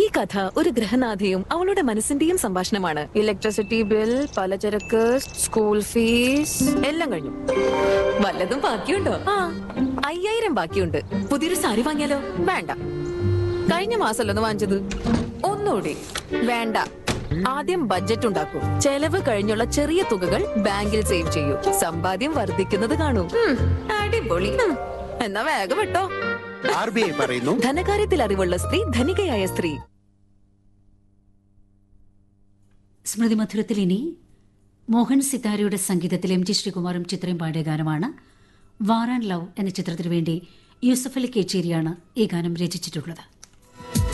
കഥ ഒരു ഗ്രഹനാഥയും അവളുടെ മനസ്സിന്റെയും സംഭാഷണമാണ് ഇലക്ട്രിസിറ്റി ബിൽ പലചരക്ക് സ്കൂൾ ഫീസ് എല്ലാം കഴിഞ്ഞു വല്ലതും ബാക്കിയുണ്ടോ ആ അയ്യായിരം ബാക്കിയുണ്ട് പുതിയൊരു സാരി വാങ്ങിയാലോ വേണ്ട കഴിഞ്ഞ മാസമല്ലോ ഒന്ന് വാങ്ങിച്ചത് ഒന്നുകൂടി വേണ്ട ആദ്യം ബഡ്ജറ്റ് ഉണ്ടാക്കൂ ചെലവ് കഴിഞ്ഞുള്ള ചെറിയ തുകകൾ ബാങ്കിൽ സേവ് ചെയ്യൂ സമ്പാദ്യം വർദ്ധിക്കുന്നത് കാണൂ ഉം, അടിപൊളി ഉം, എന്നാ വേഗം വിട്ടോ ആർ ബി ഐ പറയുന്നു ധനകാര്യത്തിൽ അറിവുള്ള സ്ത്രീ ധനികയായ സ്ത്രീ സ്മൃതി മധുരത്തിൽ ഇനി മോഹൻ സിതാരയുടെ സംഗീതത്തിൽ എം ജി ശ്രീകുമാറും ചിത്രയും പാടിയ ഗാനമാണ് വാർ ആൻഡ് ലവ് എന്ന ചിത്രത്തിനു വേണ്ടി യൂസഫ് അലി കേച്ചേരിയാണ് ഈ ഗാനം രചിച്ചിട്ടുള്ളത്